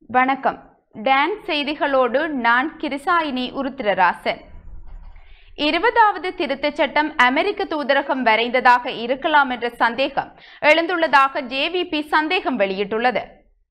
வணக்கம் டான் செய்திகளோடு நான் கிருசாயினி உருத்திரராசன் இருபதாவது திருத்தச் சட்டம் அமெரிக்க தூதரகம் வரைந்ததாக இருக்கலாம் என்ற சந்தேகம் எழுந்துள்ளதாக ஜேவிபி சந்தேகம் வெளியிட்டுள்ளது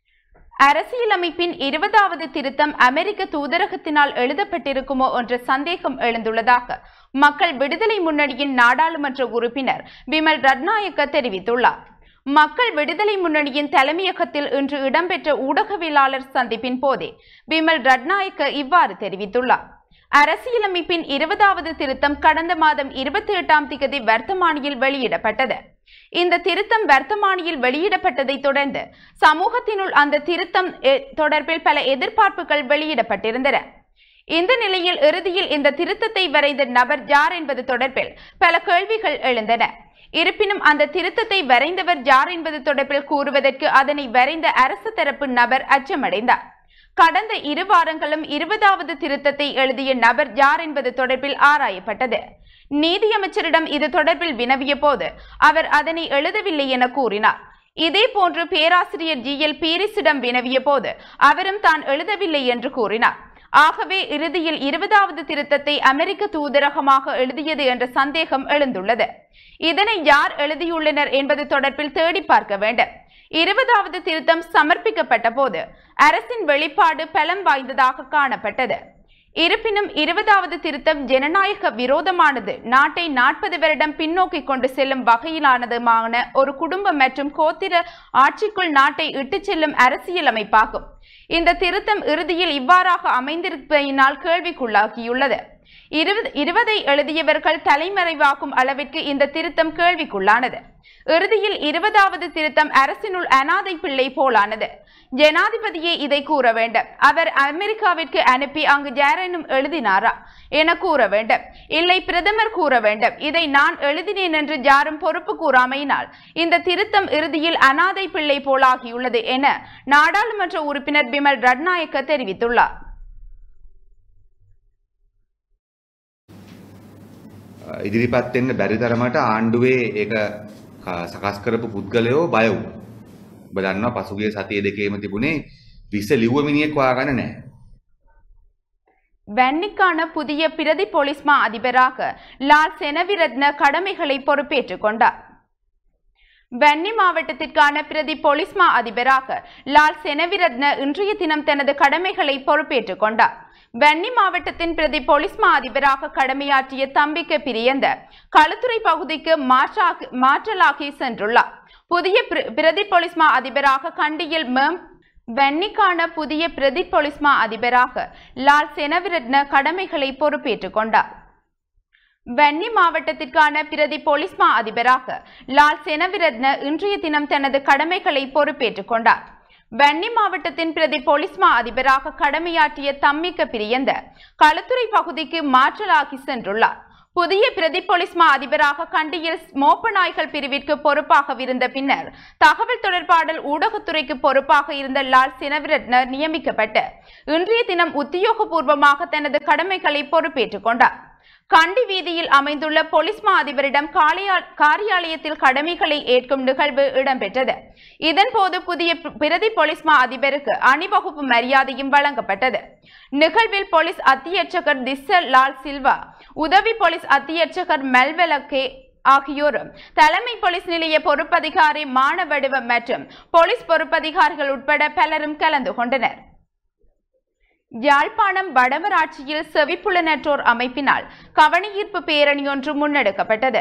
அரசியலமைப்பின் இருபதாவது திருத்தம் அமெரிக்க தூதரகத்தினால் எழுதப்பட்டிருக்குமோ என்ற சந்தேகம் எழுந்துள்ளதாக மக்கள் விடுதலை முன்னணியின் நாடாளுமன்ற உறுப்பினர் விமல் ரட்நாயக்க தெரிவித்துள்ளார் மக்கள் விடுதலை முன்னணியின் தலைமையகத்தில் இன்று இடம்பெற்ற ஊடகவியலாளர் சந்திப்பின் போதே விமல் ரட்நாயக்க இவ்வாறு தெரிவித்துள்ளார் அரசியலமைப்பின் இருபதாவது திருத்தம் கடந்த மாதம் இருபத்தி எட்டாம் திகதி வர்த்தமானியில் வெளியிடப்பட்டது இந்த திருத்தம் வர்த்தமானியில் வெளியிடப்பட்டதை தொடர்ந்து சமூகத்தினுள் அந்த திருத்தம் எ- தொடர்பில் பல எதிர்பார்ப்புகள் வெளியிடப்பட்டிருந்தன இந்த நிலையில் இறுதியில் இந்த திருத்தத்தை வரைந்த நபர் யார் என்பது தொடர்பில் பல கேள்விகள் எழுந்தன இருப்பினும் அந்த திருத்தத்தை வரைந்தவர் யார் என்பது தொடர்பில் கூறுவதற்கு அதனை வரைந்த அரசு தரப்பு நபர் அச்சமடைந்தார் கடந்த இரு வாரங்களும் இருபதாவது திருத்தத்தை எழுதிய நபர் யார் என்பது தொடர்பில் ஆராயப்பட்டது நீதியமைச்சரிடம் இது தொடர்பில் வினவிய போது அவர் அதனை எழுதவில்லை என கூறினார் இதே போன்று பேராசிரியர் ஜி எல் பீரிஸிடம் வினவிய போது அவரும் தான் எழுதவில்லை என்று கூறினார் ஆகவே இறுதியில் இருபதாவது திருத்தத்தை அமெரிக்க தூதரகமாக எழுதியது என்ற சந்தேகம் எழுந்துள்ளது இதனை யார் எழுதியுள்ளனர் என்பது தொடர்பில் தேடி பார்க்க வேண்டும் இருபதாவது திருத்தம் சமர்ப்பிக்கப்பட்ட போது அரசின் வெளிப்பாடு பலம் வாய்ந்ததாக காணப்பட்டது இருப்பினும் இருபதாவது திருத்தம் ஜனநாயக விரோதமானது நாட்டை நாற்பது வருடம் பின்னோக்கி கொண்டு செல்லும் வகையிலானதுமான ஒரு குடும்பம் மற்றும் கோத்திர ஆட்சிக்குள் நாட்டை இட்டுச் செல்லும் அரசியலமைப்பாகும் இந்த திருத்தம் இறுதியில் இவ்வாறாக அமைந்திருப்பதினால் கேள்விக்குள்ளாகியுள்ளது இருபது இருபதை எழுதியவர்கள் தலைமறைவாக்கும் அளவிற்கு இந்த திருத்தம் கேள்விக்குள்ளானது இறுதியில் இருபதாவது திருத்தம் அரசினுள் அனாதை பிள்ளை போலானது ஜனாதிபதியே இதை கூற வேண்டும் அவர் அமெரிக்காவிற்கு அனுப்பி அங்கு யாரேனும் எழுதினாரா என கூற வேண்டும் இல்லை பிரதமர் கூற வேண்டும் இதை நான் எழுதினேன் என்று யாரும் பொறுப்பு கூறாமையினால் இந்த திருத்தம் இறுதியில் அனாதை பிள்ளை போலாகியுள்ளது என நாடாளுமன்ற உறுப்பினர் பிமல் ரட்நாயக்க தெரிவித்துள்ளார் ඉදිරිපත් වෙන්න බැරි තරමට ආණ්ඩුවේ ඒක ක- සකස් කරපු පුද්ගලයෝ බය වුණා. ඔබ දන්නවා පසුගිය සතිය දෙකේම තිබුණේ විස ලිව්ව මිනිහෙක් හොයාගන්න නැහැ. வன்னிக்கான புதிய பிரதி பொலிஸ்மா அதிபராக லால் செனவிரத்ன கடமைகளை பொறுப்பேற்றுக் கொண்டார் வன்னி மாவட்டத்திற்கான பிரதி பொலிஸ்மா அதிபராக லால் செனவிரத்ன இன்றைய தினம் தனது கடமைகளை பொறுப்பேற்றுக் கொண்டார் வன்னி மாவட்டத்தின் பிரதி பொலிஸ்மா அதிபராக கடமையாற்றிய தம்பிக்க பிரியந்த களுத்துறை பகுதிக்கு மாற்றாக மாற்றலாகி சென்றுள்ளார் புதிய பிர- பிரதி பொலிஸ்மா அதிபராக கண்டியில் மேம் வன்னிக்கான புதிய பிரதி பொலிஸ்மா அதிபராக லால் செனவிரத்ன கடமைகளை பொறுப்பேற்றுக் கொண்டார் வன்னி மாவட்டத்திற்கான பிரதி பொலிஸ்மா அதிபராக லால் செனவிரத்ன இன்றைய தினம் தனது கடமைகளை பொறுப்பேற்றுக் கொண்டார் வன்னி மாவட்டத்தின் பிரதி பொலிஸ்மா அதிபராக கடமையாற்றிய தம்மிக்க பிரியந்த களுத்துறை பகுதிக்கு மாற்றலாகி சென்றுள்ளார் புதிய பிரதி பொலிஸ்மா அதிபராக கண்டியில் மோப்ப நாய்கள் பிரிவிற்கு பொறுப்பாகவிருந்த பின்னர் தகவல் தொடர்பாடல் ஊடகத்துறைக்கு பொறுப்பாக இருந்த லால் சினவிரத்ன நியமிக்கப்பட்டு இன்றைய தினம் உத்தியோகபூர்வமாக தனது கடமைகளை பொறுப்பேற்றுக் கொண்டார் கண்டி வீதியில் அமைந்துள்ள பொலிஸ்மா அதிபரிடம் காலியா- காரியாலயத்தில் கடமைகளை ஏற்கும் நிகழ்வு இடம்பெற்றது இதன்போது புதிய பி- பிரதி பொலிஸ்மா அதிபருக்கு அணிவகுப்பு மரியாதையும் வழங்கப்பட்டது நிகழ்வில் போலீஸ் அத்தியட்சகர் திஸ்ஸ லால் சில்வா உதவி போலீஸ் அத்தியட்சகர் மெல்வெலக்கே ஆகியோரும் தலைமை போலீஸ் நிலைய பொறுப்பதிகாரி மானவடிவம் மற்றும் போலீஸ் பொறுப்பதிகாரிகள் உட்பட பலரும் கலந்து கொண்டனர் யாழ்ப்பாணம் வடமராட்சியில் செவிப்புலனற்றோர் அமைப்பினால் கவனஈர்ப்பு பேரணி ஒன்று முன்னெடுக்கப்பட்டது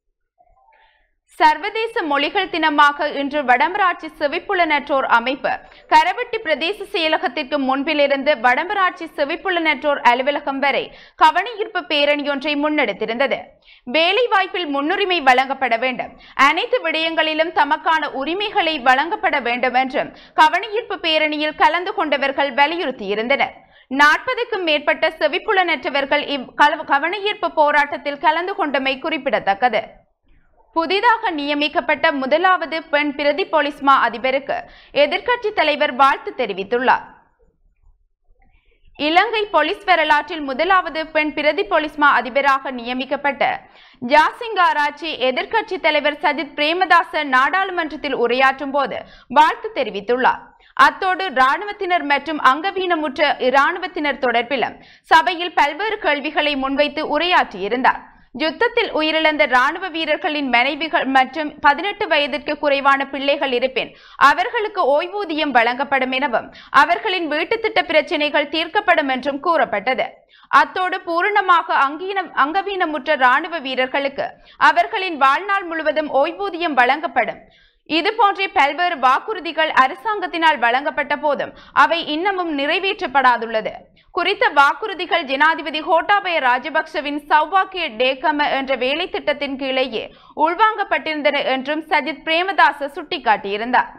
சர்வதேச மொழிகள் தினமாக இன்று வடமராட்சி செவிப்புலனற்றோர் அமைப்பு கரவட்டி பிரதேச செயலகத்திற்கு முன்பிலிருந்து வடமராட்சி செவிப்புலனற்றோர் அலுவலகம் வரை கவனஈர்ப்பு பேரணியொன்றை முன்னெடுத்திருந்தது வேலைவாய்ப்பில் முன்னுரிமை வழங்கப்பட வேண்டும் அனைத்து விடயங்களிலும் தமக்கான உரிமைகளை வழங்கப்பட வேண்டும் என்றும் கவனஈர்ப்பு பேரணியில் கலந்து கொண்டவர்கள் வலியுறுத்தியிருந்தனர் நாற்பதுக்கும் மேற்பட்ட செவிப்புலனற்றவர்கள் இவ் கல- கவனஈர்ப்பு போராட்டத்தில் கலந்து கொண்டமை குறிப்பிடத்தக்கது புதிதாக நியமிக்கப்பட்ட முதலாவது பெண் பிரதி போலீஸ்மா அதிபருக்கு எதிர்க்கட்சி தலைவர் வாழ்த்து தெரிவித்துள்ளார் இலங்கை போலீஸ் வரலாற்றில் முதலாவது பெண் பிரதி போலீஸ்மா அதிபராக நியமிக்கப்பட்ட ஜாசிங் ஆராய்ச்சி எதிர்க்கட்சி தலைவர் சஜித் பிரேமதாச நாடாளுமன்றத்தில் உரையாற்றும் போது வாழ்த்து தெரிவித்துள்ளார் அத்தோடு இராணுவத்தினர் மற்றும் அங்கவீனமுற்ற இராணுவத்தினர் தொடர்பிலும் சபையில் பல்வேறு கேள்விகளை முன்வைத்து உரையாற்றியிருந்தார் யுத்தத்தில் உயிரிழந்த ராணுவ வீரர்களின் மனைவிகள் மற்றும் பதினெட்டு வயதிற்கு குறைவான பிள்ளைகள் இருப்பின் அவர்களுக்கு ஓய்வூதியம் வழங்கப்படும் எனவும் அவர்களின் வீட்டுத் திட்ட பிரச்சினைகள் தீர்க்கப்படும் என்றும் கூறப்பட்டது அத்தோடு பூரணமாக அங்கீனம் அங்கவீனமுற்ற ராணுவ வீரர்களுக்கு அவர்களின் வாழ்நாள் முழுவதும் ஓய்வூதியம் வழங்கப்படும் இதுபோன்ற பல்வேறு வாக்குறுதிகள் அரசாங்கத்தினால் வழங்கப்பட்ட போதும் அவை இன்னமும் நிறைவேற்றப்படாதுள்ளது குறித்த வாக்குறுதிகள் ஜனாதிபதி கோட்டாபய ராஜபக்சவின் சௌபாக்கிய டேகம என்ற வேலை திட்டத்தின் கீழேயே உள்வாங்கப்பட்டிருந்தன என்றும் சஜித் பிரேமதாச சுட்டிக்காட்டியிருந்தார்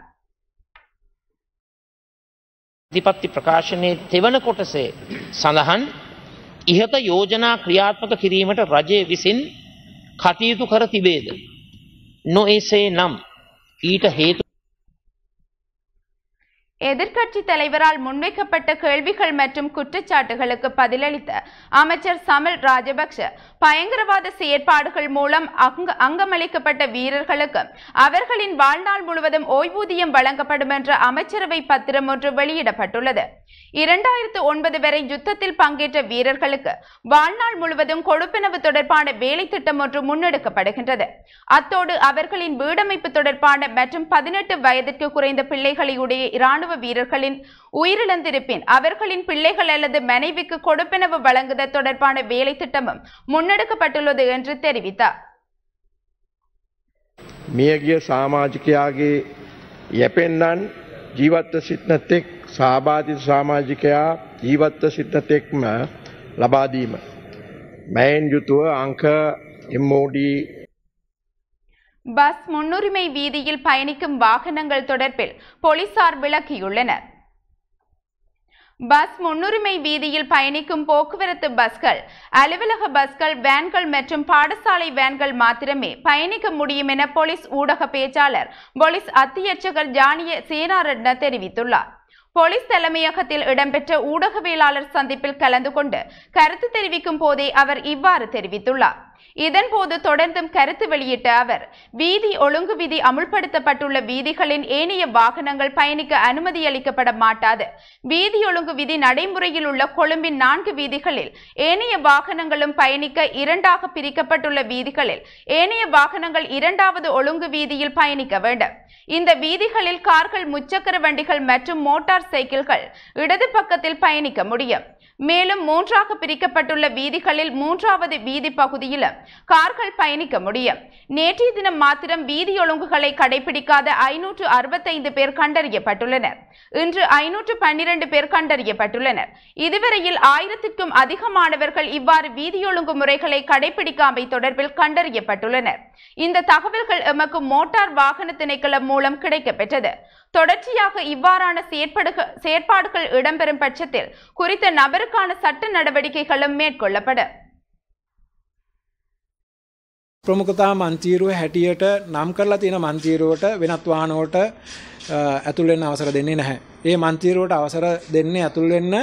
අධිපත්ති ප්‍රකාශනයේ තෙවන කොටසේ සඳහන් ඉහත යෝජනා ක්‍රියාත්මක කිරීමට රජය විසින් කටයුතු කර තිබේද. නො එසේ නම් ඊට හේතු எதிர்க்கட்சி தலைவரால் முன்வைக்கப்பட்ட கேள்விகள் மற்றும் குற்றச்சாட்டுகளுக்கு பதிலளித்த அமைச்சர் சமல் ராஜபக்ஷ பயங்கரவாத செயற்பாடுகள் மூலம் அங்க அங்கமளிக்கப்பட்ட வீரர்களுக்கு அவர்களின் வாழ்நாள் முழுவதும் ஓய்வூதியம் வழங்கப்படும் என்ற அமைச்சரவை பத்திரம் ஒன்று வெளியிடப்பட்டுள்ளது இரண்டாயிரத்து ஒன்பது வரை யுத்தத்தில் பங்கேற்ற வீரர்களுக்கு வாழ்நாள் முழுவதும் கொடுப்பனவு தொடர்பான வேலை திட்டம் ஒன்று முன்னெடுக்கப்படுகின்றது அத்தோடு அவர்களின் வீடமைப்பு தொடர்பான மற்றும் பதினெட்டு வயதிற்கு குறைந்த பிள்ளைகளை உடைய இராணுவ வீரர்களின் உயிரிழந்திருப்பின் அவர்களின் பிள்ளைகள் அல்லது மனைவிக்கு கொடுப்பனவு வழங்குதல் தொடர்பான வேலை திட்டமும் முன்னெடுக்கப்பட்டுள்ளது என்று தெரிவித்தார் මියගිය සාමාජිකයාගේ යැපෙන්නන් ජීවත්ව සිටනතෙක් සාබාධිත සාමාජිකයා ජීවත්ව සිටනතෙක්ම ලබාදීම. මැයින් යුතුව අංක MOD பஸ் முன்னுரிமை வீதியில் பயணிக்கும் வாகனங்கள் தொடர்பில் போலீசார் விளக்கியுள்ளனர் பஸ் முன்னுரிமை வீதியில் பயணிக்கும் போக்குவரத்து பஸ்கள் அலுவலக பஸ்கள் வேன்கள் மற்றும் பாடசாலை வேன்கள் மாத்திரமே பயணிக்க முடியும் என போலீஸ் ஊடக பேச்சாளர் போலீஸ் அத்தியட்சகர் ஜானிய சேனாரட்ன தெரிவித்துள்ளார் போலீஸ் தலைமையகத்தில் இடம்பெற்ற ஊடகவியலாளர் சந்திப்பில் கலந்து கொண்டு கருத்து தெரிவிக்கும் போதே அவர் இவ்வாறு தெரிவித்துள்ளார் இதன்போது தொடர்ந்தும் கருத்து வெளியிட்ட அவர் வீதி ஒழுங்கு விதி அமுல்படுத்தப்பட்டுள்ள வீதிகளின் ஏனைய வாகனங்கள் பயணிக்க அனுமதி அளிக்கப்பட மாட்டாது வீதி ஒழுங்கு விதி நடைமுறையில் உள்ள கொழும்பின் நான்கு வீதிகளில் ஏனைய வாகனங்களும் பயணிக்க இரண்டாக பிரிக்கப்பட்டுள்ள வீதிகளில் ஏனைய வாகனங்கள் இரண்டாவது ஒழுங்கு வீதியில் பயணிக்க வேண்டும் இந்த வீதிகளில் கார்கள் முச்சக்கர வண்டிகள் மற்றும் மோட்டார் சைக்கிள்கள் இடது பக்கத்தில் பயணிக்க முடியும் மேலும் மூன்றாக பிரிக்கப்பட்டுள்ள வீதிகளில் மூன்றாவது வீதி பகுதியிலும் கார்கள் பயணிக்க முடியும் நேற்றைய தினம் மாத்திரம் வீதி ஒழுங்குகளை கடைபிடிக்காத ஐநூற்று அறுபத்தைந்து பேர் கண்டறியப்பட்டுள்ளனர் இன்று ஐநூற்று பன்னிரண்டு பேர் கண்டறியப்பட்டுள்ளனர் இதுவரையில் ஆயிரத்திற்கும் அதிகமானவர்கள் இவ்வாறு வீதியொழுங்கு முறைகளை கடைபிடிக்காமை தொடர்பில் கண்டறியப்பட்டுள்ளனர் இந்த தகவல்கள் எமக்கு மோட்டார் வாகன திணைக்களம் மூலம் கிடைக்கப்பெற்றது தொடர்ச்சியாக இவ்வாறான செயற்பாடுகள் செயற்பாடுகள் இடம்பெறும் பட்சத்தில் குறித்த நபருக்கான சட்ட நடவடிக்கைகளும் மேற்கொள்ளப்படும் ප්‍රමුඛතා මන්තීරුව හැටියට නම් කරලා තියෙන මන්තීරුවට වෙනත් වාහනෝට ඇතුල් වෙන්න අවසර දෙන්නේ නැහැ. ඒ මන්තීරුවට අවසර දෙන්නේ ඇතුල් වෙන්න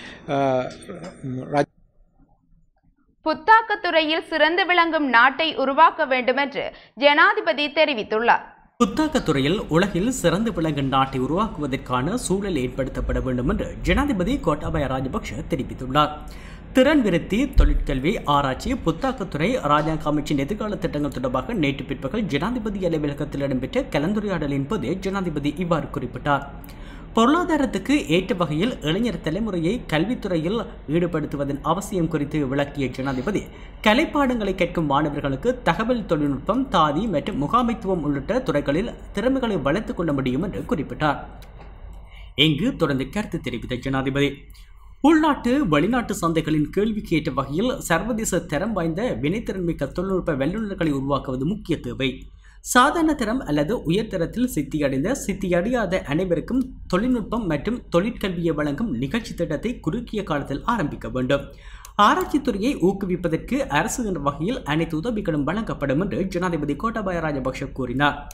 රජ புத்தாக்கத்துறையில் சிறந்து விளங்கும் நாட்டை உருவாக்க வேண்டும் என்று ஜனாதிபதி தெரிவித்துள்ளார் புத்தாக்கத் துறையில் உலகில் சிறந்து விளங்கும் நாட்டை உருவாக்குவதற்கான சூழல் ஏற்படுத்தப்பட வேண்டும் என்று ஜனாதிபதி கோட்டாபய ராஜபக்ஷ தெரிவித்துள்ளார் திறன் விருத்தி தொழிற்கல்வி ஆராய்ச்சி புத்தாக்கத்துறை ராஜாங்க அமைச்சின் எதிர்கால திட்டங்கள் தொடர்பாக நேற்று பிற்பகல் ஜனாதிபதி அலுவலகத்தில் இடம்பெற்ற கலந்துரையாடலின் போது ஜனாதிபதி இவ்வாறு குறிப்பிட்டார் பொருளாதாரத்துக்கு ஏற்ற வகையில் இளைஞர் தலைமுறையை கல்வித்துறையில் ஈடுபடுத்துவதன் அவசியம் குறித்து விளக்கிய ஜனாதிபதி கலைப்பாடங்களை கேட்கும் மாணவர்களுக்கு தகவல் தொழில்நுட்பம் தாதி மற்றும் முகாமைத்துவம் உள்ளிட்ட துறைகளில் திறமைகளை வளர்த்துக் கொள்ள முடியும் என்று குறிப்பிட்டார் இங்கு தொடர்ந்து கருத்து தெரிவித்த ஜனாதிபதி உள்நாட்டு வெளிநாட்டு சந்தைகளின் கேள்விக்கு ஏற்ற வகையில் சர்வதேச தரம் வாய்ந்த வினைத்திறன்மிக்க தொழில்நுட்ப வல்லுநர்களை உருவாக்குவது முக்கிய தேவை சாதாரண தரம் அல்லது உயர்தரத்தில் சித்தியடைந்த சித்தியடையாத அனைவருக்கும் தொழில்நுட்பம் மற்றும் தொழிற்கல்வியை வழங்கும் நிகழ்ச்சி திட்டத்தை குறுகிய காலத்தில் ஆரம்பிக்க வேண்டும் ஆராய்ச்சித் துறையை ஊக்குவிப்பதற்கு அரசு என்ற வகையில் அனைத்து உதவிகளும் வழங்கப்படும் என்று ஜனாதிபதி கோட்டாபய ராஜபக்ஷ கூறினார்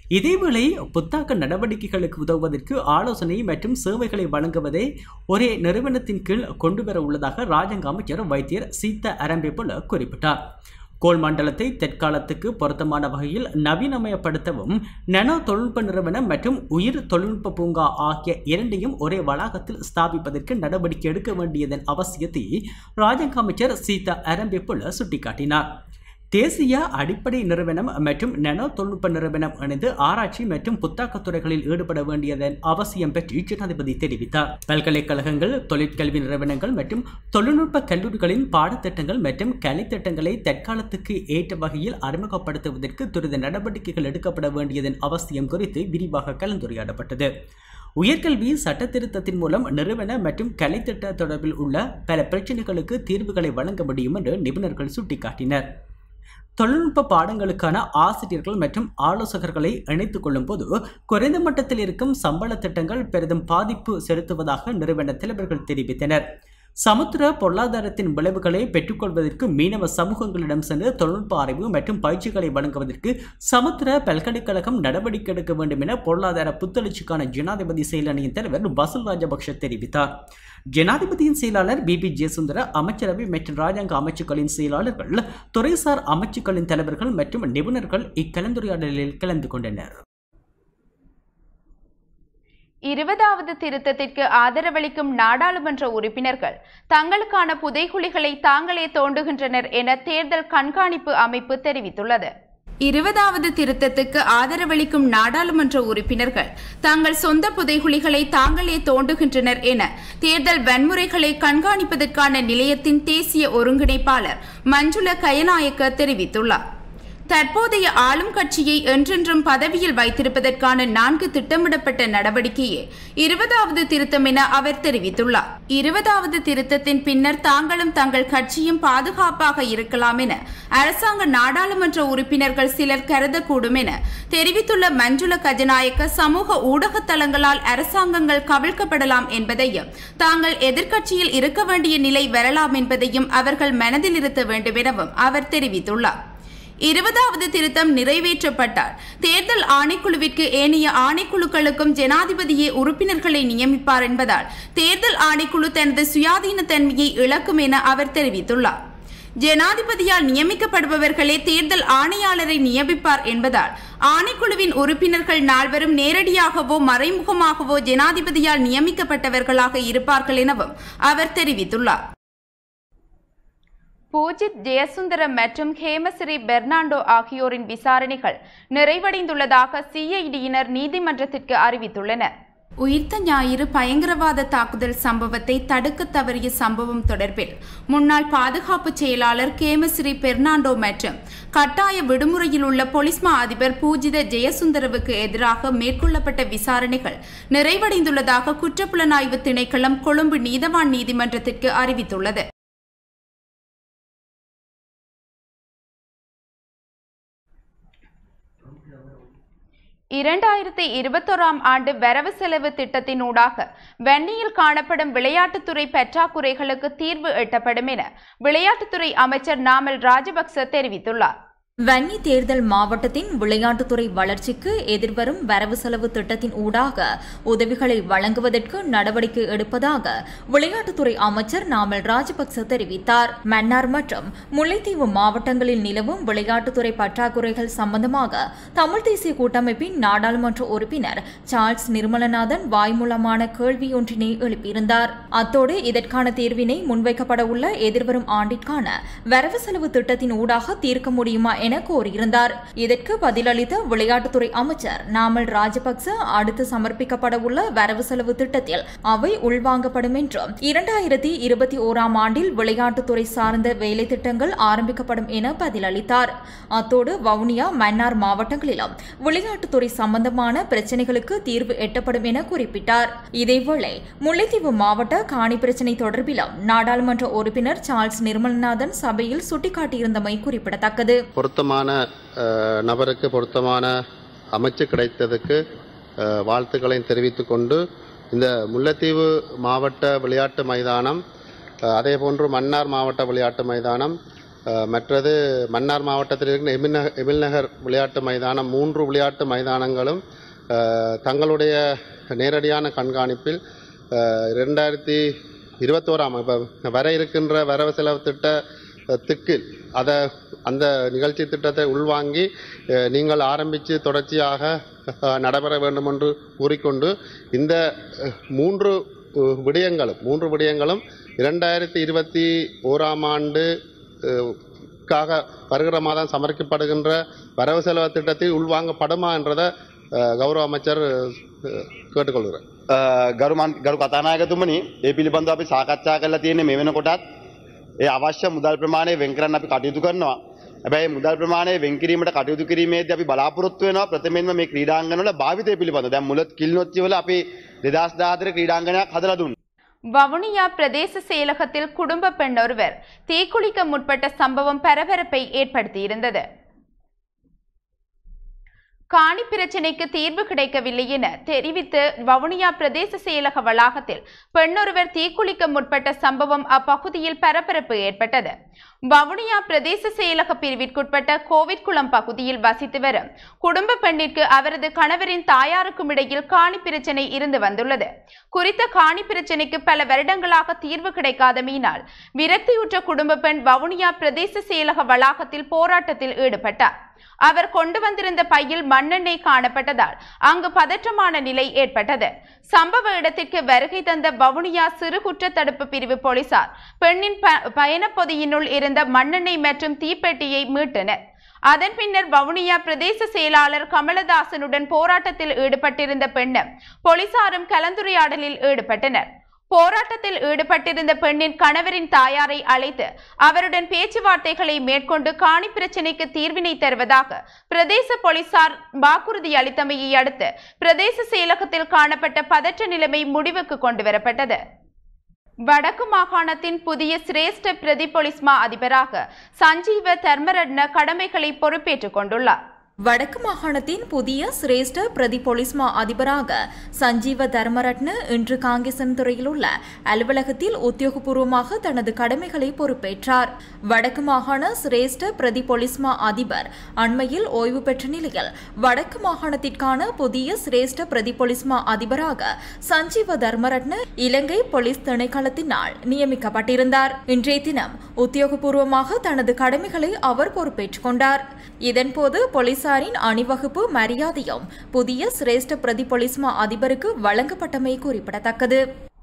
இதேவேளை புத்தாக்க நடவடிக்கைகளுக்கு உதவுவதற்கு ஆலோசனை மற்றும் சேவைகளை வழங்குவதை ஒரே நிறுவனத்தின் கீழ் கொண்டுவர உள்ளதாக ராஜாங்க அமைச்சர் வைத்தியர் சீதா அரம்பேபுல குறிப்பிட்டார் கோல் மண்டலத்தை தற்காலத்துக்கு பொருத்தமான வகையில் நவீனமயப்படுத்தவும் நனோ தொழில்நுட்ப நிறுவனம் மற்றும் உயிர் தொழில்நுட்ப பூங்கா ஆகிய இரண்டையும் ஒரே வளாகத்தில் ஸ்தாபிப்பதற்கு நடவடிக்கை எடுக்க வேண்டியதன் அவசியத்தை ராஜாங்க அமைச்சர் சீதா அரம்பேபுல சுட்டிக்காட்டினார் தேசிய அடிப்படை நிறுவனம் மற்றும் நனோ தொழில்நுட்ப நிறுவனம் இணைந்து ஆராய்ச்சி மற்றும் புத்தாக்கத் துறைகளில் ஈடுபட வேண்டியதன் அவசியம் பற்றி ஜனாதிபதி தெரிவித்தார் பல்கலைக்கழகங்கள் தொழிற்கல்வி நிறுவனங்கள் மற்றும் தொழில்நுட்ப கல்லூரிகளின் பாடத்திட்டங்கள் மற்றும் கலைத்திட்டங்களை தற்காலத்துக்கு ஏற்ற வகையில் அறிமுகப்படுத்துவதற்கு துரித நடவடிக்கைகள் எடுக்கப்பட வேண்டியதன் அவசியம் குறித்து விரிவாக கலந்துரையாடப்பட்டது உயர்கல்வி சட்ட திருத்தத்தின் மூலம் நிறுவன மற்றும் கலைத்திட்ட தொடர்பில் உள்ள பல பிரச்சனைகளுக்கு தீர்வுகளை வழங்க முடியும் என்று நிபுணர்கள் சுட்டிக்காட்டினர் தொழில்நுட்ப பாடங்களுக்கான ஆசிரியர்கள் மற்றும் ஆலோசகர்களை இணைத்துக் கொள்ளும் போது குறைந்த மட்டத்தில் இருக்கும் சம்பள திட்டங்கள் பெரிதும் பாதிப்பு செலுத்துவதாக நிறுவன தலைவர்கள் தெரிவித்தனர் சமுத்திர பொருளாதாரத்தின் விளைவுகளை பெற்றுக்கொள்வதற்கு மீனவ சமூகங்களிடம் சென்று தொழில்நுட்ப அறிவு மற்றும் பயிற்சிகளை வழங்குவதற்கு சமுத்திர பல்கலைக்கழகம் நடவடிக்கை எடுக்க வேண்டும் என பொருளாதார புத்தெழுச்சிக்கான ஜனாதிபதி செயலணியின் தலைவர் பசுல் ராஜபக்ஷ தெரிவித்தார் ஜனாதிபதியின் செயலாளர் பிபி ஜெயசுந்தர அமைச்சரவை மற்றும் ராஜாங்க அமைச்சுக்களின் செயலாளர்கள் துறைசார் அமைச்சுக்களின் தலைவர்கள் மற்றும் நிபுணர்கள் இக்கலந்துரையாடலில் கலந்து கொண்டனர் இருபதாவது திருத்தத்திற்கு ஆதரவளிக்கும் நாடாளுமன்ற உறுப்பினர்கள் தங்களுக்கான புதைகுழிகளை தாங்களே தோண்டுகின்றனர் என தேர்தல் கண்காணிப்பு அமைப்பு தெரிவித்துள்ளது இருபதாவது திருத்தத்துக்கு ஆதரவளிக்கும் நாடாளுமன்ற உறுப்பினர்கள் தங்கள் சொந்த புதைகுழிகளை தாங்களே தோண்டுகின்றனர் என தேர்தல் வன்முறைகளை கண்காணிப்பதற்கான நிலையத்தின் தேசிய ஒருங்கிணைப்பாளர் மஞ்சுள கயநாயக்க தெரிவித்துள்ளார் தற்போதைய ஆளும் கட்சியை என்றென்றும் பதவியில் வைத்திருப்பதற்கான நான்கு திட்டமிடப்பட்ட நடவடிக்கையே இருபதாவது திருத்தம் என அவர் தெரிவித்துள்ளார் இருபதாவது திருத்தத்தின் பின்னர் தாங்களும் தங்கள் கட்சியும் பாதுகாப்பாக இருக்கலாம் என அரசாங்க நாடாளுமன்ற உறுப்பினர்கள் சிலர் கருதக்கூடும் என தெரிவித்துள்ள மஞ்சுள கஜநாயக்க சமூக ஊடக தளங்களால் அரசாங்கங்கள் கவிழ்க்கப்படலாம் என்பதையும் தாங்கள் எதிர்க்கட்சியில் இருக்க வேண்டிய நிலை வரலாம் என்பதையும் அவர்கள் மனதில் இருத்த வேண்டும் எனவும் அவர் தெரிவித்துள்ளார் இருபதாவது திருத்தம் நிறைவேற்றப்பட்டால் தேர்தல் ஆணைக்குழுவிற்கு ஏனைய ஆணைக்குழுக்களுக்கும் ஜனாதிபதியே உறுப்பினர்களை நியமிப்பார் என்பதால் தேர்தல் ஆணைக்குழு தனது சுயாதீன தன்மையை இழக்கும் என அவர் தெரிவித்துள்ளார் ஜனாதிபதியால் நியமிக்கப்படுபவர்களே தேர்தல் ஆணையாளரை நியமிப்பார் என்பதால் ஆணைக்குழுவின் உறுப்பினர்கள் நால்வரும் நேரடியாகவோ மறைமுகமாகவோ ஜனாதிபதியால் நியமிக்கப்பட்டவர்களாக இருப்பார்கள் எனவும் அவர் தெரிவித்துள்ளார் பூஜித் ஜெயசுந்தரம் மற்றும் ஹேமஸ்ரீ பெர்னாண்டோ ஆகியோரின் விசாரணைகள் நிறைவடைந்துள்ளதாக சிஐடியினர் நீதிமன்றத்திற்கு அறிவித்துள்ளனர் உயிர்த்த ஞாயிறு பயங்கரவாத தாக்குதல் சம்பவத்தை தடுக்க தவறிய சம்பவம் தொடர்பில் முன்னாள் பாதுகாப்பு செயலாளர் கேமஸ்ரீ பெர்னாண்டோ மற்றும் கட்டாய விடுமுறையில் உள்ள பொலிஸ்மா அதிபர் பூஜித ஜெயசுந்தரவுக்கு எதிராக மேற்கொள்ளப்பட்ட விசாரணைகள் நிறைவடைந்துள்ளதாக குற்றப்புலனாய்வு திணைக்களம் கொழும்பு நீதவான் நீதிமன்றத்திற்கு அறிவித்துள்ளது இரண்டாயிரத்தி இருபத்தோராம் ஆண்டு வரவு செலவு திட்டத்தினூடாக வன்னியில் காணப்படும் விளையாட்டுத்துறை பற்றாக்குறைகளுக்கு தீர்வு எட்டப்படும் என விளையாட்டுத்துறை அமைச்சர் நாமல் ராஜபக்ச தெரிவித்துள்ளார் வன்னி தேர்தல் மாவட்டத்தின் விளையாட்டுத்துறை வளர்ச்சிக்கு எதிர்வரும் வரவு செலவு திட்டத்தின் ஊடாக உதவிகளை வழங்குவதற்கு நடவடிக்கை எடுப்பதாக விளையாட்டுத்துறை அமைச்சர் நாமல் ராஜபக்ச தெரிவித்தார் மன்னார் மற்றும் முல்லைத்தீவு மாவட்டங்களில் நிலவும் விளையாட்டுத்துறை பற்றாக்குறைகள் சம்பந்தமாக தமிழ் தேசிய கூட்டமைப்பின் நாடாளுமன்ற உறுப்பினர் சார்ல்ஸ் நிர்மலநாதன் வாய்மூலமான கேள்வியொன்றினை எழுப்பியிருந்தார் அத்தோடு இதற்கான தீர்வினை முன்வைக்கப்பட உள்ள எதிர்வரும் ஆண்டிற்கான வரவு செலவு திட்டத்தின் ஊடாக தீர்க்க முடியுமா என கோரியிருந்தார் இதற்கு பதிலளித்த விளையாட்டுத்துறை அமைச்சர் நாமல் ராஜபக்ச அடுத்து சமர்ப்பிக்கப்பட உள்ள வரவு செலவு திட்டத்தில் அவை உள்வாங்கப்படும் என்றும் இரண்டாயிரத்தி இருபத்தி ஓராம் ஆண்டில் விளையாட்டுத்துறை சார்ந்த வேலை திட்டங்கள் ஆரம்பிக்கப்படும் என பதிலளித்தார் அத்தோடு வவுனியா மன்னார் மாவட்டங்களிலும் விளையாட்டுத்துறை சம்பந்தமான பிரச்சினைகளுக்கு தீர்வு எட்டப்படும் என குறிப்பிட்டார் இதேவேளை முல்லைத்தீவு மாவட்ட காணி பிரச்சினை தொடர்பிலும் நாடாளுமன்ற உறுப்பினர் சார்ல்ஸ் நிர்மல்நாதன் சபையில் சுட்டிக்காட்டியிருந்தமை குறிப்பிடத்தக்கது பொருத்தமான அஹ், நபருக்கு பொருத்தமான அமைச்சு கிடைத்ததுக்கு அஹ், வாழ்த்துக்களையும் தெரிவித்துக் கொண்டு இந்த முல்லைத்தீவு மாவட்ட விளையாட்டு மைதானம் அஹ், அதே போன்று மன்னார் மாவட்ட விளையாட்டு மைதானம் அஹ், மற்றது மன்னார் மாவட்டத்தில் இருக்கிற எமில்நகர் எமில்நகர் விளையாட்டு மைதானம் மூன்று விளையாட்டு மைதானங்களும் அஹ், தங்களுடைய நேரடியான கண்காணிப்பில் அஹ், ரெண்டாயிரத்தி இருபத்தோராம் இப்போ வர இருக்கின்ற வரவு செலவு திட்டத்துக்கு அதை அந்த நிகழ்ச்சி திட்டத்தை உள்வாங்கி அஹ், நீங்கள் ஆரம்பித்து தொடர்ச்சியாக அஹ், நடைபெற வேண்டும் என்று கூறிக்கொண்டு இந்த அஹ், மூன்று அஹ், விடயங்களும் மூன்று விடயங்களும் இரண்டாயிரத்தி இருபத்தி ஓராம் ஆண்டு அஹ், க்காக வருகிற மாதம் சமர்ப்பிக்கப்படுகின்ற வரவு செலவு திட்டத்தில் உள்வாங்கப்படுமா என்றதை அஹ், கௌரவ அமைச்சர் அஹ், கேட்டுக்கொள்கிறேன் ගරුමන් ගරු කතානායකතුමනි ඒ පිළිබඳව අපි සාකච්ඡා කරලා තියෙන්නේ මේ වෙනකොටත් ඒ අවශ්‍ය මුදල් ප්‍රමාණය වෙන් කරන්න අපි කටයුතු කරනවා. හැබැයි මුදල් ප්‍රමාණය වෙන් කිරීමට කටයුතු කිරීමේදී අපි බලාපොරොත්තු වෙනවා ප්‍රථමයෙන්ම මේ ක්‍රීඩාංගනවල භාවිතය පිළිබඳව. දැන් මුලත් කිල්නොච්චි වල අපි 2014 ක්‍රීඩාංගනයක් හදලා දුන්නා. வவுனியா பிரதேச செயலகத்தில் குடும்ப பெண் ஒருவர் தீக்குளிக்க முற்பட்ட சம்பவம் பரபரப்பை ஏற்படுத்தியிருந்தது காணி பிரச்சினைக்கு தீர்வு கிடைக்கவில்லை என தெரிவித்து வவுனியா பிரதேச செயலக வளாகத்தில் பெண்ணொருவர் தீக்குளிக்க முற்பட்ட சம்பவம் அப்பகுதியில் பரபரப்பு ஏற்பட்டது வவுனியா பிரதேச செயலக பிரிவிற்குட்பட்ட கோவிட்குளம் பகுதியில் வசித்து வரும் குடும்ப பெண்ணிற்கு அவரது கணவரின் தாயாருக்கும் இடையில் காணி பிரச்சினை இருந்து வந்துள்ளது குறித்த காணி பிரச்சினைக்கு பல வருடங்களாக தீர்வு கிடைக்காதமையினால் விரக்தியுற்ற குடும்ப பெண் வவுனியா பிரதேச செயலக வளாகத்தில் போராட்டத்தில் ஈடுபட்டார் அவர் கொண்டு வந்திருந்த பையில் மண்ணெண்ணெய் காணப்பட்டதால் அங்கு பதற்றமான நிலை ஏற்பட்டது சம்பவ இடத்திற்கு வருகை தந்த வவுனியா சிறு குற்ற தடுப்பு பிரிவு போலீசார் பெண்ணின் ப- பயணப்பொதியினுள் இருந்த மண்ணெண்ணெய் மற்றும் தீப்பெட்டியை மீட்டனர் அதன் பின்னர் வவுனியா பிரதேச செயலாளர் கமலதாசனுடன் போராட்டத்தில் ஈடுபட்டிருந்த பெண்ணும் போலீசாரும் கலந்துரையாடலில் ஈடுபட்டனர் போராட்டத்தில் ஈடுபட்டிருந்த பெண்ணின் கணவரின் தாயாரை அழைத்து அவருடன் பேச்சுவார்த்தைகளை மேற்கொண்டு காணி பிரச்சினைக்கு தீர்வினை தருவதாக பிரதேச போலீசார் வாக்குறுதி அளித்தமையை அடுத்து பிரதேச செயலகத்தில் காணப்பட்ட பதற்ற நிலைமை முடிவுக்கு கொண்டு வரப்பட்டது வடக்கு மாகாணத்தின் புதிய சிரேஷ்ட பிரதி போலீஸ் மா அதிபராக சஞ்சீவ தர்மரட்ன கடமைகளை பொறுப்பேற்றுக் கொண்டுள்ளார் வடக்கு மாகாணத்தின் புதிய சிரேஷ்ட பிரதி பொலிஸ்மா அதிபராக சஞ்சீவ தர்மரட்ன இன்று காங்கேசன் துறையில் உள்ள அலுவலகத்தில் உத்தியோகபூர்வமாக தனது கடமைகளை பொறுப்பேற்றார் வடக்கு மாகாண சிரேஷ்ட பிரதி பொலிஸ்மா அதிபர் அண்மையில் ஓய்வு பெற்ற நிலையில் வடக்கு மாகாணத்திற்கான புதிய சிரேஷ்ட பிரதி பொலிஸ்மா அதிபராக சஞ்சீவ தர்மரட்ன இலங்கை போலீஸ் திணைக்களத்தினால் நியமிக்கப்பட்டிருந்தார் இன்றைய தினம் உத்தியோகபூர்வமாக தனது கடமைகளை அவர் பொறுப்பேற்றுக் கொண்டார் இதன்போது போலீசாரின் அணிவகுப்பு மரியாதையும் புதிய சிரேஷ்ட பிரதி போலீஸ்மா அதிபருக்கு வழங்கப்பட்டமை குறிப்பிடத்தக்கது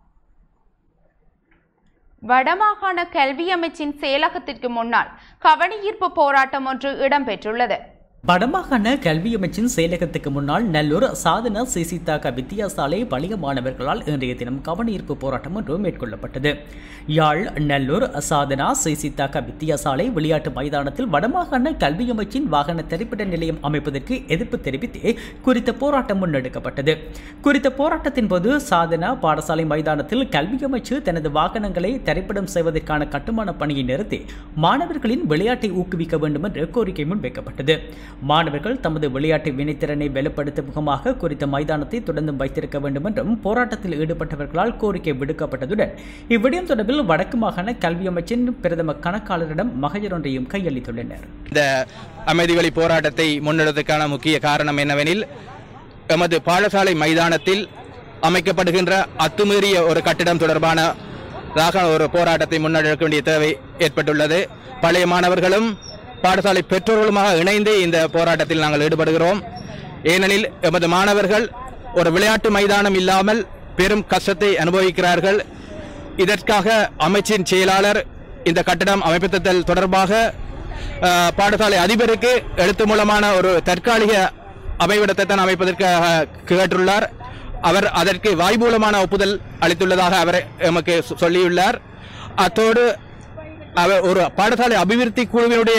வடமாகாண கல்வி அமைச்சின் செயலகத்திற்கு முன்னால் கவனஈர்ப்பு போராட்டம் ஒன்று இடம்பெற்றுள்ளது வடமாகாண கல்வி அமைச்சின் செயலகத்துக்கு முன்னால் நல்லூர் சாதனா சிசிதாக்க வித்தியாசாலை வணிக மாணவர்களால் இன்றைய தினம் கவனஈர்ப்பு போராட்டம் ஒன்று மேற்கொள்ளப்பட்டது யாழ் நல்லூர் சாதனா சிசிதாக்க வித்தியாசாலை விளையாட்டு மைதானத்தில் வடமாகாண கல்வி அமைச்சின் வாகன திரைப்பட நிலையம் அமைப்பதற்கு எதிர்ப்பு தெரிவித்து குறித்த போராட்டம் முன்னெடுக்கப்பட்டது குறித்த போராட்டத்தின் போது சாதனா பாடசாலை மைதானத்தில் கல்வி அமைச்சு தனது வாகனங்களை திரைப்படம் செய்வதற்கான கட்டுமான பணியை நிறுத்தி மாணவர்களின் விளையாட்டை ஊக்குவிக்க வேண்டும் என்று கோரிக்கை முன்வைக்கப்பட்டது மாணவர்கள் தமது விளையாட்டு வினைத்திறனை வெளிப்படுத்தும் முகமாக குறித்த மைதானத்தை தொடர்ந்து வைத்திருக்க வேண்டும் என்றும் போராட்டத்தில் ஈடுபட்டவர்களால் கோரிக்கை விடுக்கப்பட்டதுடன் இவ்விடயம் தொடர்பில் வடக்கு மாகாண கல்வி அமைச்சின் பிரதம கணக்காளரிடம் மகஜர் ஒன்றையும் கையளித்துள்ளனர் இந்த அமைதி வழி போராட்டத்தை முன்னெடுத்ததற்கான முக்கிய காரணம் என்னவெனில் எமது பாடசாலை மைதானத்தில் அமைக்கப்படுகின்ற அத்துமீறிய ஒரு கட்டிடம் தொடர்பான ஒரு போராட்டத்தை முன்னெடுக்க வேண்டிய தேவை ஏற்பட்டுள்ளது பழைய மாணவர்களும் பாடசாலை பெற்றோர்களுமாக இணைந்து இந்த போராட்டத்தில் நாங்கள் ஈடுபடுகிறோம் ஏனெனில் எமது மாணவர்கள் ஒரு விளையாட்டு மைதானம் இல்லாமல் பெரும் கஷ்டத்தை அனுபவிக்கிறார்கள் இதற்காக அமைச்சின் செயலாளர் இந்த கட்டடம் அமைப்பதல் தொடர்பாக அஹ், பாடசாலை அதிபருக்கு எழுத்து மூலமான ஒரு தற்காலிக அமைவிடத்தை தான் அமைப்பதற்காக கேட்டுள்ளார் அவர் அதற்கு வாய்மூலமான ஒப்புதல் அளித்துள்ளதாக அவர் எமக்கு சொ- சொல்லியுள்ளார் அத்தோடு அவர் ஒரு பாடசாலை அபிவிருத்தி குழுவினுடைய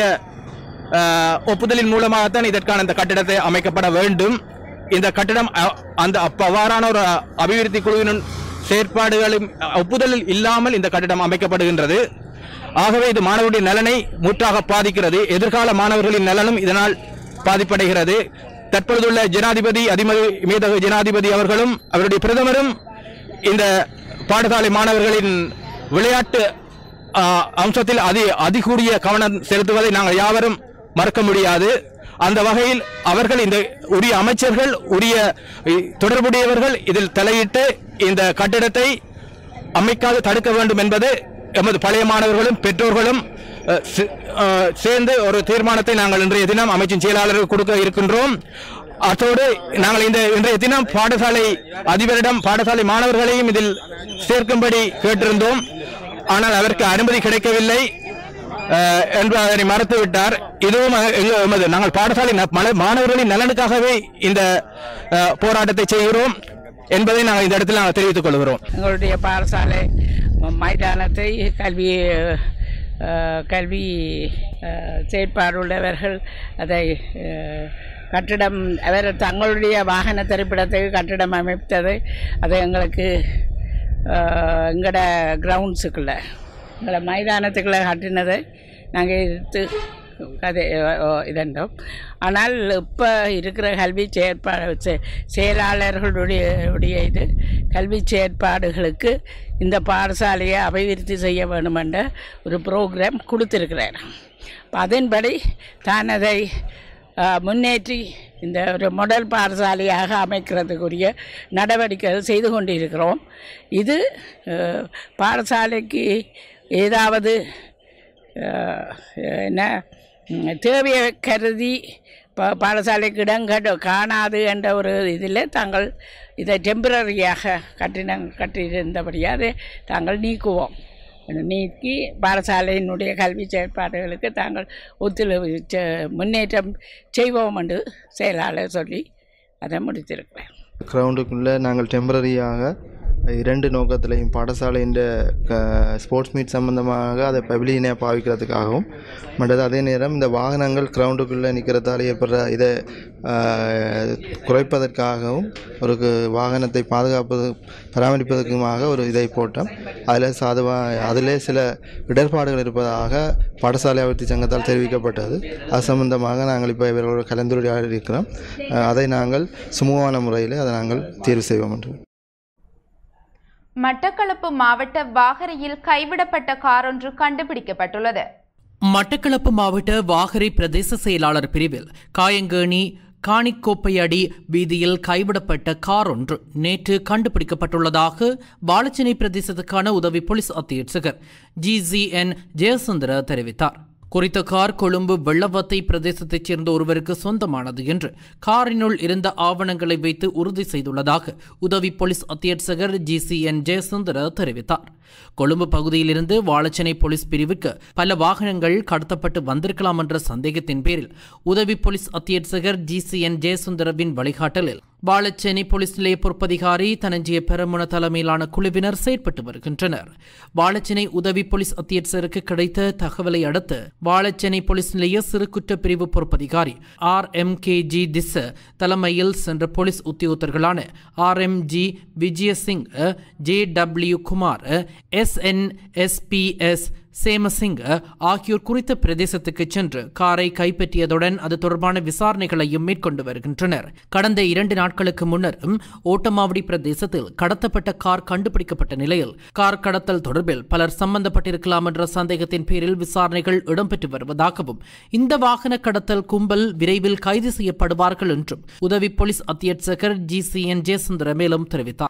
அஹ், ஒப்புதலின் மூலமாகத்தான் இதற்கான இந்த கட்டிடத்தை அமைக்கப்பட வேண்டும் இந்த கட்டிடம் அ- அந்த அப்ப- அவ்வாறான ஒரு அபிவிருத்தி குழுவின் செயற்பாடுகளும் அ, ஒப்புதலில் இல்லாமல் இந்த கட்டிடம் அமைக்கப்படுகின்றது ஆகவே இது மாணவருடைய நலனை முற்றாக பாதிக்கிறது எதிர்கால மாணவர்களின் நலனும் இதனால் பாதிப்படைகிறது தற்பொழுதுள்ள ஜனாதிபதி அதிமதி மீதகு ஜனாதிபதி அவர்களும் அவருடைய பிரதமரும் இந்த பாடசாலை மாணவர்களின் விளையாட்டு ஆஹ், அம்சத்தில் அதி அதிகூடிய கவனம் செலுத்துவதை நாங்கள் யாவரும் மறக்க முடியாது அந்த வகையில் அவர்கள் இந்த உரிய அமைச்சர்கள் உரிய இ- தொடர்புடையவர்கள் இதில் தலையிட்டு இந்த கட்டிடத்தை அமைக்காது தடுக்க வேண்டும் என்பது எமது பழைய மாணவர்களும் பெற்றோர்களும் அஹ், சே- அஹ், சேர்ந்து ஒரு தீர்மானத்தை நாங்கள் இன்றைய தினம் அமைச்சின் செயலாளருக்கு கொடுக்க இருக்கின்றோம் அத்தோடு நாங்கள் இந்த இன்றைய தினம் பாடசாலை அதிபரிடம் பாடசாலை மாணவர்களையும் இதில் சேர்க்கும்படி கேட்டிருந்தோம் ஆனால் அவருக்கு அனுமதி கிடைக்கவில்லை அஹ், என்று அதனை மறுத்து விட்டார் இதுவும் அஹ், எங்க- எமது நாங்கள் பாடசாலை ந- மல- மாணவர்களின் நலனுக்காகவே இந்த அஹ், போராட்டத்தை செய்கிறோம் என்பதை நாங்கள் இந்த இடத்தில் நாங்கள் தெரிவித்துக் கொள்கிறோம் எங்களுடைய பாடசாலை மைதானத்தை கல்வி அஹ், கல்வி அஹ், செயற்பாடுள்ளவர்கள் அதை அஹ், கட்டிடம் அவர் தங்களுடைய வாகன திரைப்படத்துக்கு கட்டிடம் அமைத்தது அது எங்களுக்கு அஹ், எங்களோட கிரவுண்ட்ஸுக்குள்ள எங்களோட மைதானத்துக்குள்ள கட்டினதை நாங்கள் எடுத்து கதை இதண்டோம் ஆனால் இப்போ இருக்கிற கல்வி செயற்பாடு செ- செயலாளர்களுடைய உடைய இது கல்வி செயற்பாடுகளுக்கு இந்த பாடசாலையை அபிவிருத்தி செய்ய வேண்டுமென்ற ஒரு ப்ரோக்ராம் கொடுத்திருக்கிறார் அப்ப அதன்படி தான் அதை ஆ, முன்னேற்றி இந்த ஒரு மாடல் பாடசாலையாக அமைக்கிறதுக்குரிய நடவடிக்கைகள் செய்து கொண்டிருக்கிறோம் இது அஹ், பாடசாலைக்கு ஏதாவது அஹ், என்ன ம், தேவையை கருதி பா பாடசாலைக்கு இடம் கட்ட காணாது என்ற ஒரு இதில் தாங்கள் இதை டெம்பரரியாக கட்டின கட்டியிருந்தபடியாக அதை தாங்கள் நீக்குவோம் நீக்கி பாடசாலையினுடைய கல்வி செயற்பாடுகளுக்கு தாங்கள் ஒத்துழைப்பு செ- முன்னேற்றம் செய்வோம் என்று செயலாளர் சொல்லி அதை முடித்திருக்கிறேன் கிரவுண்டுக்குள்ளே நாங்கள் டெம்பரரியாக இரண்டு நோக்கத்திலையும் பாடசாலையின் ஸ்போர்ட்ஸ் மீட் சம்பந்தமாக அதை பவிலியனை பாவிக்கிறதுக்காகவும் மற்றது அதே நேரம் இந்த வாகனங்கள் கிரவுண்டுக்குள்ளே நிற்கிறதால ஏற்படுற இதை அஹ், குறைப்பதற்காகவும் ஒரு கு- வாகனத்தை பாதுகாப்பது பராமரிப்பதற்குமாக ஒரு இதை போட்டோம் அதில் சாதுவாக அதிலே சில இடர்பாடுகள் இருப்பதாக பாடசாலை அபிவிருத்தி சங்கத்தால் தெரிவிக்கப்பட்டது அது சம்பந்தமாக நாங்கள் இப்போ இவர்களோட கலந்துரையாடி இருக்கிறோம் அஹ், அதை நாங்கள் சுமூகமான முறையில் அதை நாங்கள் தேர்வு செய்வோம் என்று மட்டக்களப்பு மாவட்ட வாகரையில் கைவிடப்பட்ட கார் ஒன்று கண்டுபிடிக்கப்பட்டுள்ளது மட்டக்களப்பு மாவட்ட வாகரை பிரதேச செயலாளர் பிரிவில் காயங்கேணி காணிக்கோப்பையடி வீதியில் கைவிடப்பட்ட கார் ஒன்று நேற்று கண்டுபிடிக்கப்பட்டுள்ளதாக வாழச்சினை பிரதேசத்துக்கான உதவி போலீஸ் அத்தியட்சகர் ஜிஜிஎன் ஜெயசுந்தர தெரிவித்தார் குறித்த கார் கொழும்பு வெள்ளவத்தை பிரதேசத்தைச் சேர்ந்த ஒருவருக்கு சொந்தமானது என்று காரினுள் இருந்த ஆவணங்களை வைத்து உறுதி செய்துள்ளதாக உதவி போலீஸ் அத்தியட்சகர் ஜி சி என் ஜெயசுந்தர தெரிவித்தார் கொழும்பு பகுதியிலிருந்து வாழச்சனை போலீஸ் பிரிவுக்கு பல வாகனங்கள் கடத்தப்பட்டு வந்திருக்கலாம் என்ற சந்தேகத்தின் பேரில் உதவி போலீஸ் அத்தியட்சகர் ஜி சி என் ஜெயசுந்தரவின் வழிகாட்டலில் வாழச்சேனை போலீஸ் நிலைய பொறுப்பதிகாரி தனஞ்சிய பெரமுன தலைமையிலான குழுவினர் செயற்பட்டு வருகின்றனர் வாழச்சேனை உதவி போலீஸ் அத்தியட்சருக்கு கிடைத்த தகவலை அடுத்து வாழச்சேனை போலீஸ் நிலைய சிறு குற்ற பிரிவு பொறுப்பதிகாரி ஆர் எம் கே ஜி திஸ் தலைமையில் சென்ற போலீஸ் உத்தியோகத்தர்களான R M G Vijayasingh J W Kumar S N SPS Semasingh ஆகியோர் குறித்த பிரதேசத்துக்கு சென்று காரை கைப்பற்றியதுடன் அது தொடர்பான விசாரணைகளையும் மேற்கொண்டு வருகின்றனர் கடந்த இரண்டு நாட்களுக்கு முன்னரும் ஓட்டமாவடி பிரதேசத்தில் கடத்தப்பட்ட கார் கண்டுபிடிக்கப்பட்ட நிலையில் கார் கடத்தல் தொடர்பில் பலர் சம்பந்தப்பட்டிருக்கலாம் என்ற சந்தேகத்தின் பேரில் விசாரணைகள் இடம்பெற்று வருவதாகவும் இந்த வாகன கடத்தல் கும்பல் விரைவில் கைது செய்யப்படுவார்கள் என்றும் உதவி போலீஸ் அத்தியட்சகர் ஜி சி என் ஜெயசுந்தர மேலும் தெரிவித்தார்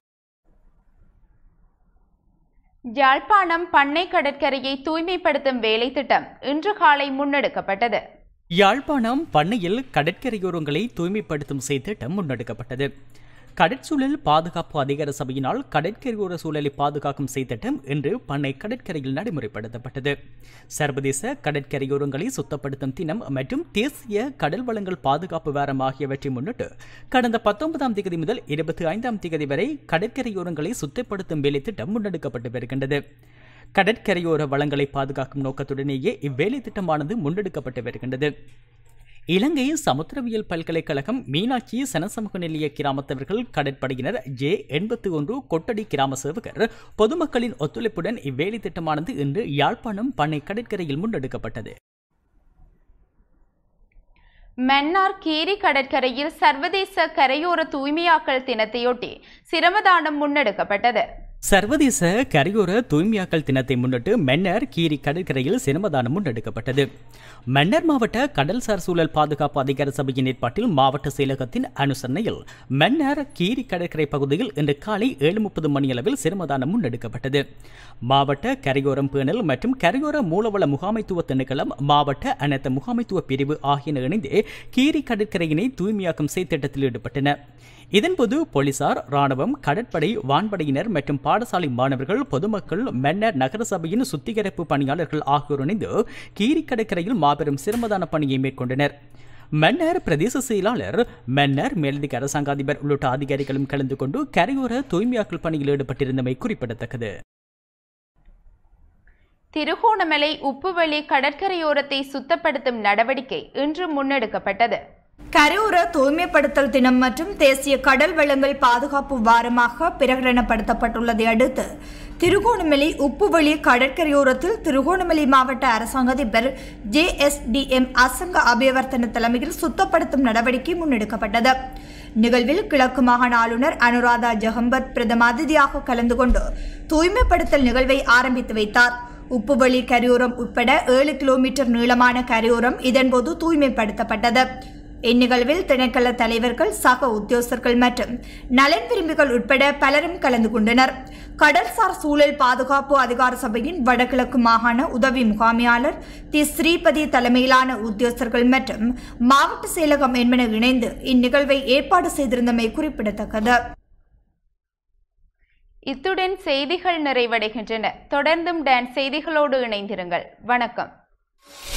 யாழ்ப்பாணம் பண்ணை கடற்கரையை தூய்மைப்படுத்தும் வேலை திட்டம் இன்று காலை முன்னெடுக்கப்பட்டது யாழ்ப்பாணம் பண்ணையில் கடற்கரையோரங்களை தூய்மைப்படுத்தும் செய்திட்டம் முன்னெடுக்கப்பட்டது கடற்சூழல் பாதுகாப்பு அதிகார சபையினால் கடற்கரையோர சூழலை பாதுகாக்கும் செய்திட்டம் இன்று பண்ணை கடற்கரையில் நடைமுறைப்படுத்தப்பட்டது சர்வதேச கடற்கரையோரங்களை சுத்தப்படுத்தும் தினம் மற்றும் தேசிய கடல் வளங்கள் பாதுகாப்பு வாரம் ஆகியவற்றை முன்னிட்டு கடந்த பத்தொன்பதாம் தேதி முதல் இருபத்தி ஐந்தாம் தேதி வரை கடற்கரையோரங்களை சுத்தப்படுத்தும் வேலை திட்டம் முன்னெடுக்கப்பட்டு வருகின்றது கடற்கரையோர வளங்களை பாதுகாக்கும் நோக்கத்துடனேயே இவ்வேலை திட்டமானது முன்னெடுக்கப்பட்டு வருகின்றது இலங்கை சமுத்திரவியல் பல்கலைக்கழகம் மீனாட்சி சனசமூக நிலைய கிராமத்தவர்கள் கடற்படையினர் ஜே எண்பத்தி ஒன்று கொட்டடி கிராம சேவகர் பொதுமக்களின் ஒத்துழைப்புடன் இவ்வேலை திட்டமானது இன்று யாழ்ப்பாணம் பண்ணை கடற்கரையில் முன்னெடுக்கப்பட்டது மன்னார் கீரி கடற்கரையில் சர்வதேச கரையோர தூய்மையாக்கல் தினத்தையொட்டி சிரமதானம் முன்னெடுக்கப்பட்டது சர்வதேச கரையோர தூய்மையாக்கல் தினத்தை முன்னிட்டு மன்னர் கீரி கடற்கரையில் சிரமதானம் முன்னெடுக்கப்பட்டது மன்னர் மாவட்ட கடல்சார் சூழல் பாதுகாப்பு அதிகார சபையின் ஏற்பாட்டில் மாவட்ட செயலகத்தின் அனுசரணையில் மன்னர் கீரி கடற்கரை பகுதியில் இன்று காலை ஏழு முப்பது மணியளவில் சிரமதானம் முன்னெடுக்கப்பட்டது மாவட்ட கரையோரம் பேணல் மற்றும் கரையோர மூலவள முகாமைத்துவ திணைக்களம் மாவட்ட அனைத்து முகாமைத்துவ பிரிவு ஆகியன இணைந்து கீரி கடற்கரையினை தூய்மையாக்கும் செயற்திட்டத்தில் ஈடுபட்டன இதன்போது போலீசார் ராணுவம் கடற்படை வான்படையினர் மற்றும் பாடசாலை மாணவர்கள் பொதுமக்கள் மன்னர் நகரசபையின் சுத்திகரிப்பு பணியாளர்கள் ஆகியோர் இணைந்து கீரி கடற்கரையில் மாபெரும் சிரமதான பணியை மேற்கொண்டனர் மன்னர் பிரதேச செயலாளர் மன்னர் மேலதிக அரசாங்க அதிபர் உள்ளிட்ட அதிகாரிகளும் கலந்து கொண்டு கரையோர தூய்மையாக்கல் பணியில் ஈடுபட்டிருந்தமை குறிப்பிடத்தக்கது திருகோணமலை உப்புவெளி கடற்கரையோரத்தை சுத்தப்படுத்தும் நடவடிக்கை இன்று முன்னெடுக்கப்பட்டது கரையோர தூய்மைப்படுத்தல் தினம் மற்றும் தேசிய கடல் வளங்கள் பாதுகாப்பு வாரமாக பிரகடனப்படுத்தப்பட்டுள்ளதை அடுத்து திருகோணமலை உப்புவெளி கடற்கரையோரத்தில் திருகோணமலை மாவட்ட அரசாங்க அதிபர் J S D M Asanka Abeywardena தலைமையில் சுத்தப்படுத்தும் நடவடிக்கை முன்னெடுக்கப்பட்டது நிகழ்வில் கிழக்கு மாகாண ஆளுநர் அனுராதா ஜெகம்பத் பிரதம அதிதியாக கலந்து கொண்டு தூய்மைப்படுத்தல் நிகழ்வை ஆரம்பித்து வைத்தார் உப்புவெளி கரையோரம் உட்பட ஏழு கிலோமீட்டர் நீளமான கரையோரம் இதன்போது தூய்மைப்படுத்தப்பட்டது இந்நிகழ்வில் திணைக்கள தலைவர்கள் சக உத்தியோகஸ்தர்கள் மற்றும் நலன் விரும்பிகள் உட்பட பலரும் கலந்து கொண்டனர் கடல்சார் சூழல் பாதுகாப்பு அதிகார சபையின் வடகிழக்கு மாகாண உதவி முகாமையாளர் தி ஸ்ரீபதி தலைமையிலான உத்தியோகஸ்தர்கள் மற்றும் மாவட்ட செயலகம் என்பன இணைந்து இந்நிகழ்வை ஏற்பாடு செய்திருந்தமை குறிப்பிடத்தக்கது இத்துடன் செய்திகள் நிறைவடைகின்றன தொடர்ந்தும் டான்ஸ் செய்திகளோடு இணைந்திருங்கள் வணக்கம்